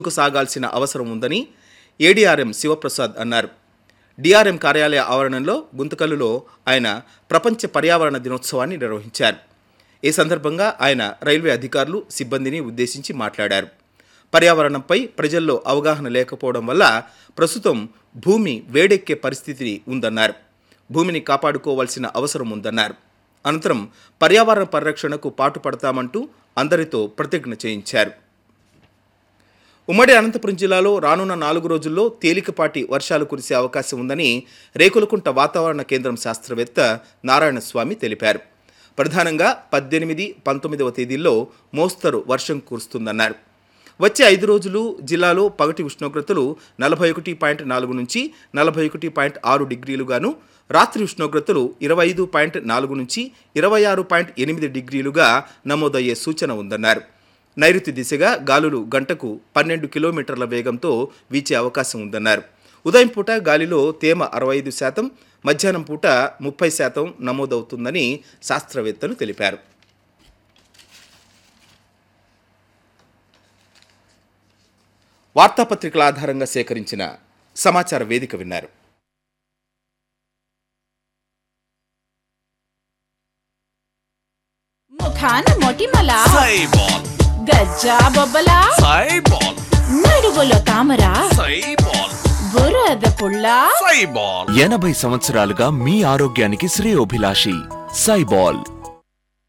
ముందుకు సాగాల్సిన అవసరం ఉందని ఏడీఆర్ఎం శివప్రసాద్ అన్నారు డిఆర్ఎం కార్యాలయ ఆవరణలో గుంతకల్లులో ఆయన ప్రపంచ పర్యావరణ దినోత్సవాన్ని నిర్వహించారు ఈ సందర్భంగా ఆయన రైల్వే అధికారులు సిబ్బందిని ఉద్దేశించి మాట్లాడారు పర్యావరణంపై ప్రజల్లో అవగాహన లేకపోవడం వల్ల ప్రస్తుతం భూమి వేడెక్కే పరిస్థితి ఉందన్నారు భూమిని కాపాడుకోవాల్సిన అవసరం ఉందన్నారు అనంతరం పర్యావరణ పరిరక్షణకు పాటుపడతామంటూ అందరితో ప్రతిజ్ఞ చేయించారు ఉమ్మడి అనంతపురం జిల్లాలో రానున్న నాలుగు రోజుల్లో తేలికపాటి వర్షాలు కురిసే అవకాశం ఉందని రేకులకుంట వాతావరణ కేంద్రం శాస్త్రవేత్త నారాయణస్వామి తెలిపారు ప్రధానంగా పద్దెనిమిది పంతొమ్మిదవ తేదీల్లో మోస్తరు వర్షం కురుస్తుందన్నారు వచ్చే ఐదు రోజులు జిల్లాలో పగటి ఉష్ణోగ్రతలు నలభై ఒకటి పాయింట్ నాలుగు నుంచి నలభై ఒకటి పాయింట్ ఆరు డిగ్రీలుగాను రాత్రి ఉష్ణోగ్రతలు ఇరవై ఐదు పాయింట్ నాలుగు నుంచి ఇరవై ఆరు పాయింట్ ఎనిమిది డిగ్రీలుగా నమోదయ్యే సూచన ఉందన్నారు నైరుతి దిశగా గాలులు గంటకు పన్నెండు కిలోమీటర్ల వేగంతో వీచే అవకాశం ఉందన్నారు ఉదయం పూట గాలిలో తేమ అరవై ఐదు శాతం మధ్యాహ్నం పూట ముప్పై శాతం నమోదవుతుందని శాస్త్రవేత్తలు తెలిపారు వార్తాపత్రికల ఆధారంగా సేకరించిన సమాచార వేదిక విన్నారు ముఖాన మొటిమల సైబాల్ గజ్జా బొబ్బల సైబాల్ నడువులో తామర సైబాల్ బురద పుల్ల సైబాల్ ఎనభై సంవత్సరాలుగా మీ ఆరోగ్యానికి శ్రేయోభిలాషి సైబాల్